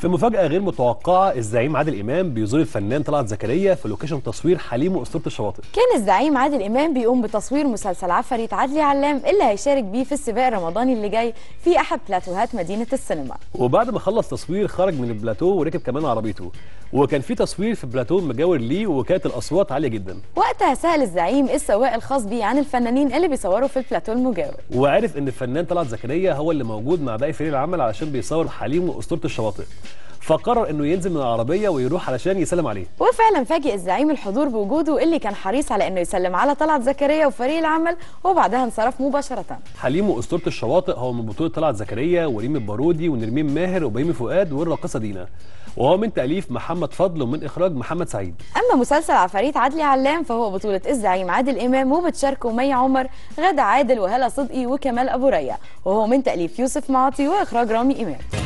في مفاجأة غير متوقعة الزعيم عادل إمام بيزور الفنان طلعت زكريا في لوكيشن تصوير حليم وأسطورة الشواطئ كان الزعيم عادل امام بيقوم بتصوير مسلسل عفاريت عدلي علام اللي هيشارك بيه في السباق الرمضاني اللي جاي في احد بلاتوهات مدينه السينما وبعد ما خلص تصوير خرج من البلاتو وركب كمان عربيته وكان في تصوير في بلاتو مجاور ليه وكانت الأصوات عالية جدا وقتها سال الزعيم السواق الخاص بيه عن الفنانين اللي بيصوروا في البلاتو المجاور وعرف إن الفنان طلعت زكريا هو اللي موجود مع باقي فريق العمل علشان بيصور حليم وأسطورة الشواطئ فقرر إنه ينزل من العربية ويروح علشان يسلم عليه وفعلا فاجئ الزعيم الحضور بوجوده اللي كان حريص على انه يسلم على طلعت زكريا وفريق العمل وبعدها انصرف مباشره حليم وأسطورة الشواطئ هو من بطولة طلعت زكريا وريم البارودي ونرمين ماهر وبيومي فؤاد والراقصة دينا وهو من تأليف محمد فضل ومن إخراج محمد سعيد اما مسلسل عفاريت عدلي علام فهو بطوله الزعيم عادل امام وبتشاركه مي عمر غادة عادل وهلا صدقي وكمال ابو ريا وهو من تاليف يوسف معاطي واخراج رامي امام